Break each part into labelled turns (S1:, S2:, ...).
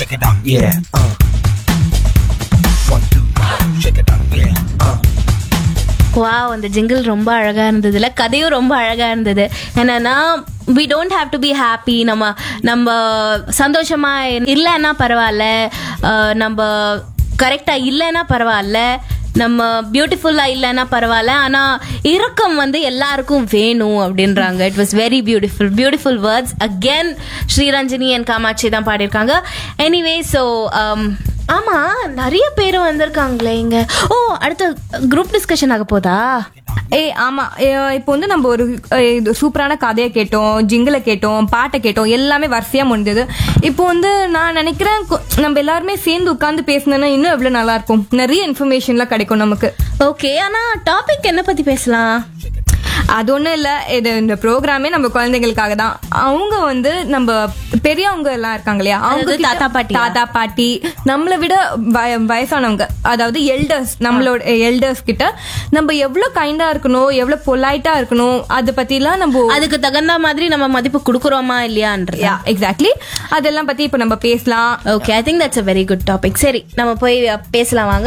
S1: shake it out, yeah. Uh. One, two, shake it out, yeah. Uh.
S2: Wow அந்த jingle ரொம்ப அழகா இருந்ததுல கதையும் ரொம்ப அழகா இருந்தது என்னன்னா we don't have to be happy நம்ம நம்ம சந்தோஷமா இல்லைன்னா பரவாயில்ல அஹ், நம்ம கரெக்டா இல்லைன்னா பரவாயில்ல நம்ம பியூட்டிஃபுல்லா இல்லைன்னா பரவாயில்ல ஆனா இறக்கம் வந்து எல்லாருக்கும் வேணும் அப்படின்றாங்க it was very beautiful beautiful words again Sriranjani and Kamakshi தான் பாடியிருக்காங்க எனிவே ஸோ ஆமா நிறைய பேர் வந்திருக்காங்களே இங்க ஓ அடுத்த குரூப் டிஸ்கஷன் ஆக போதா
S3: ஏய் ஆமா ஏ, இப்போ வந்து நம்ம ஒரு ஏ, இது சூப்பரான கதையை கேட்டோம் ஜிங்கிளை கேட்டோம் பாட்டை கேட்டோம் எல்லாமே வரிசையா முடிஞ்சது இப்போ வந்து நான் நினைக்கிறேன் கொ- நம்ம எல்லாருமே சேர்ந்து உட்கார்ந்து பேசணும்னா இன்னும் எவ்வளவு நல்லா இருக்கும் நிறைய இன்ஃபர்மேஷன்லாம் கிடைக்கும் நமக்கு
S2: ஓகே ஆனா டாபிக் என்ன பத்தி பேசலாம்
S3: அது ஒண்ணும் இல்ல இது இந்த ப்ரோக்ராமே நம்ம குழந்தைங்களுக்காக தான் அவங்க வந்து நம்ம பெரியவங்க எல்லாம் இருக்காங்க இல்லையா அவங்க
S2: அதாவது
S3: கிட்ட-
S2: தாத்தா பாட்டியா?
S3: தாத்தா பாட்டி நம்மளை விட வய- வயசானவங்க அதாவது எல்டர்ஸ் நம்மளோட எல்டர்ஸ் கிட்ட நம்ம எவ்வளவு கைண்டா இருக்கணும் எவ்வளவு பொலைட்டா இருக்கணும் அதை பத்திலாம் நம்ம
S2: அதுக்கு தகுந்த மாதிரி நம்ம மதிப்பு கொடுக்குறோமா இல்லையான்றது
S3: எக்ஸாக்ட்லி அதெல்லாம் பத்தி இப்ப நம்ம பேசலாம்
S2: okay I think that's a very good topic சரி நம்ம போய் அ, பேசலாம் வாங்க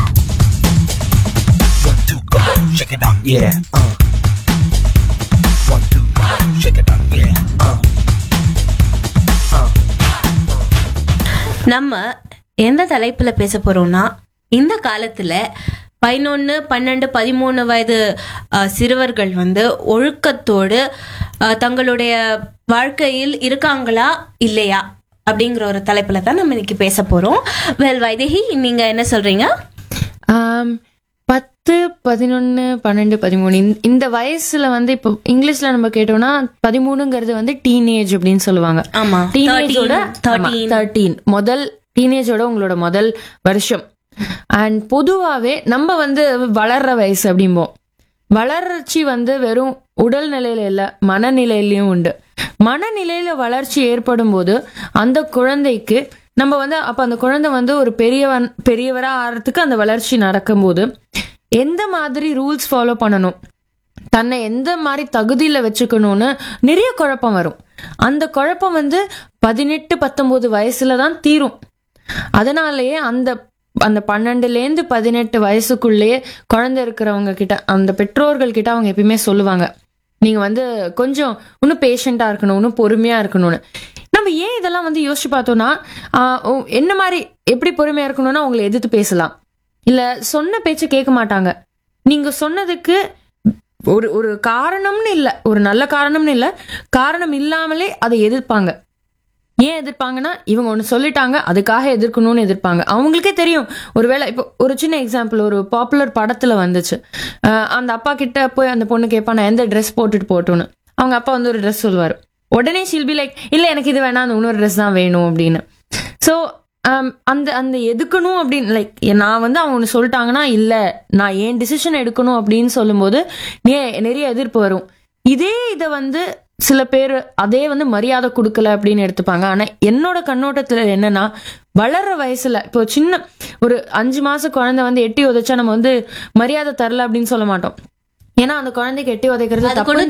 S1: One, two, go, shake it out, yeah. Uh. One, two, shake it out, yeah. Uh.
S2: நம்ம எந்த தலைப்புல பேச போறோம்னா இந்த காலத்துல பதினொன்னு பன்னெண்டு பதிமூணு வயது அஹ், சிறுவர்கள் வந்து ஒழுக்கத்தோடு அஹ், தங்களுடைய வாழ்க்கையில் இருக்காங்களா இல்லையா அப்படிங்கிற ஒரு தலைப்புல தான் நம்ம இன்னைக்கு பேச போறோம் வெல் வைதேகி நீங்க என்ன சொல்றீங்க
S4: ஆம், பத்து பதினொன்னு பன்னெண்டு பதிமூணு இந்த- இந்த வயசுல வந்து இப்போ இங்கிலீஷ்ல நம்ம கேட்டோம்னா பதிமூணுங்கிறது வந்து டீனேஜ் அப்படின்னு சொல்லுவாங்க
S2: ஆமா.
S4: டீனேஜோட
S2: 13.
S4: தேர்ட்டீன் முதல் டீனேஜோட உங்களோட முதல் வருஷம் அண்ட் பொதுவாவே நம்ம வந்து வளர்ற வயசு அப்படிம்போம் வளர்ச்சி வந்து வெறும் உடல் நிலையில இல்ல மனநிலையிலயும் உண்டு மனநிலையில வளர்ச்சி ஏற்படும் போது அந்த குழந்தைக்கு நம்ம வந்து அப்ப அந்த குழந்தை வந்து ஒரு பெரியவன் பெரியவரா ஆறதுக்கு அந்த வளர்ச்சி நடக்கும்போது எந்த மாதிரி ரூல்ஸ் ஃபாலோ பண்ணணும் தன்னை எந்த மாதிரி தகுதியில வச்சுக்கணும்னு நிறைய குழப்பம் வரும் அந்த குழப்பம் வந்து பதினெட்டு பத்தொன்பது வயசுல தான் தீரும் அதனாலயே அந்த அந்த பன்னெண்டுலேருந்து பதினெட்டு வயசுக்குள்ளேயே குழந்தை இருக்கிறவங்க கிட்ட அந்த பெற்றோர்கள் கிட்ட அவங்க எப்பயுமே சொல்லுவாங்க நீங்க வந்து கொஞ்சம் இன்னும் பேஷண்டா இருக்கணும் இன்னும் பொறுமையா இருக்கணும்னு நம்ம ஏன் இதெல்லாம் வந்து யோசிச்சு பார்த்தோம்னா ஆஹ், ஓ, என்ன மாதிரி எப்படி பொறுமையா இருக்கணும்னா அவங்களை எதிர்த்து பேசலாம் இல்ல சொன்ன பேச்சை கேட்க மாட்டாங்க நீங்க சொன்னதுக்கு ஒரு ஒரு காரணம்னு இல்ல ஒரு நல்ல காரணம்னு இல்ல காரணம் இல்லாமலே அதை எதிர்ப்பாங்க ஏன் எதிர்ப்பாங்கன்னா இவங்க ஒன்று சொல்லிட்டாங்க அதுக்காக எதிர்க்கணும்னு எதிர்ப்பாங்க அவங்களுக்கே தெரியும் ஒருவேளை இப்போ ஒரு சின்ன எக்ஸாம்பிள் ஒரு பாப்புலர் படத்துல வந்துச்சு அஹ் அந்த அப்பா கிட்ட போய் அந்த பொண்ணு கேட்பா நான் எந்த ட்ரெஸ் போட்டுட்டு போட்டோன்னு அவங்க அப்பா வந்து ஒரு ட்ரெஸ் சொல்லுவார் உடனே ஷில் பி லைக் இல்ல எனக்கு இது வேணாம் அந்த இன்னொரு ட்ரெஸ் தான் வேணும் அப்படின்னு ஸோ அந்த அந்த எதுக்கணும் அப்படின்னு லைக் நான் வந்து அவங்க ஒன்று சொல்லிட்டாங்கன்னா இல்ல நான் ஏன் டிசிஷன் எடுக்கணும் அப்படின்னு சொல்லும்போது நே- நிறைய எதிர்ப்பு வரும் இதே இதை வந்து சில பேர் அதே வந்து மரியாதை கொடுக்கல அப்படின்னு எடுத்துப்பாங்க ஆனா என்னோட கண்ணோட்டத்துல என்னன்னா வளர்ற வயசுல இப்போ சின்ன ஒரு அஞ்சு மாச குழந்தை வந்து எட்டி உதைச்சா நம்ம வந்து மரியாதை தரல அப்படின்னு சொல்ல மாட்டோம் ஏன்னா அந்த குழந்தைக்கு எட்டி உதைக்கிறது
S2: அதுக்கு
S4: தப்பு
S2: ஒண்ணும்